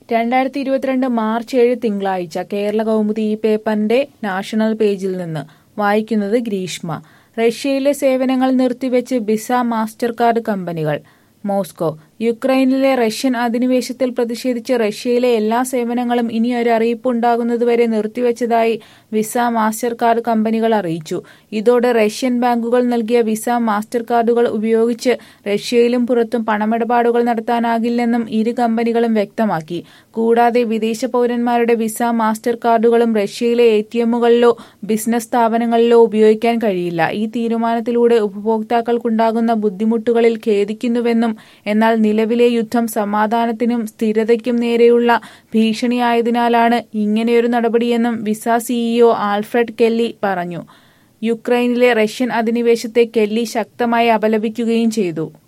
രണ്ടായിരത്തി ഇരുപത്തിരണ്ട് മാർച്ച് ഏഴ് തിങ്കളാഴ്ച കേരള കൗമുദി ഈ പേപ്പറിന്റെ നാഷണൽ പേജിൽ നിന്ന് വായിക്കുന്നത് ഗ്രീഷ്മ റഷ്യയിലെ സേവനങ്ങൾ നിർത്തിവെച്ച് വിസ മാസ്റ്റർ കാർഡ് കമ്പനികൾ മോസ്കോ യുക്രൈനിലെ റഷ്യൻ അധിനിവേശത്തിൽ പ്രതിഷേധിച്ച് റഷ്യയിലെ എല്ലാ സേവനങ്ങളും ഇനി ഒരു അറിയിപ്പ് ഉണ്ടാകുന്നതുവരെ നിർത്തിവെച്ചതായി വിസ മാസ്റ്റർ കാർഡ് കമ്പനികൾ അറിയിച്ചു ഇതോടെ റഷ്യൻ ബാങ്കുകൾ നൽകിയ വിസ മാസ്റ്റർ കാർഡുകൾ ഉപയോഗിച്ച് റഷ്യയിലും പുറത്തും പണമിടപാടുകൾ നടത്താനാകില്ലെന്നും ഇരു കമ്പനികളും വ്യക്തമാക്കി കൂടാതെ വിദേശ പൗരന്മാരുടെ വിസ മാസ്റ്റർ കാർഡുകളും റഷ്യയിലെ എ ടി എമ്മുകളിലോ ബിസിനസ് സ്ഥാപനങ്ങളിലോ ഉപയോഗിക്കാൻ കഴിയില്ല ഈ തീരുമാനത്തിലൂടെ ഉപഭോക്താക്കൾക്കുണ്ടാകുന്ന ബുദ്ധിമുട്ടുകളിൽ ഖേദിക്കുന്നുവെന്നും എന്നാൽ നിലവിലെ യുദ്ധം സമാധാനത്തിനും സ്ഥിരതയ്ക്കും നേരെയുള്ള ഭീഷണിയായതിനാലാണ് ഇങ്ങനെയൊരു നടപടിയെന്നും വിസ സിഇഒ ആൽഫ്രഡ് കെല്ലി പറഞ്ഞു യുക്രൈനിലെ റഷ്യൻ അധിനിവേശത്തെ കെല്ലി ശക്തമായി അപലപിക്കുകയും ചെയ്തു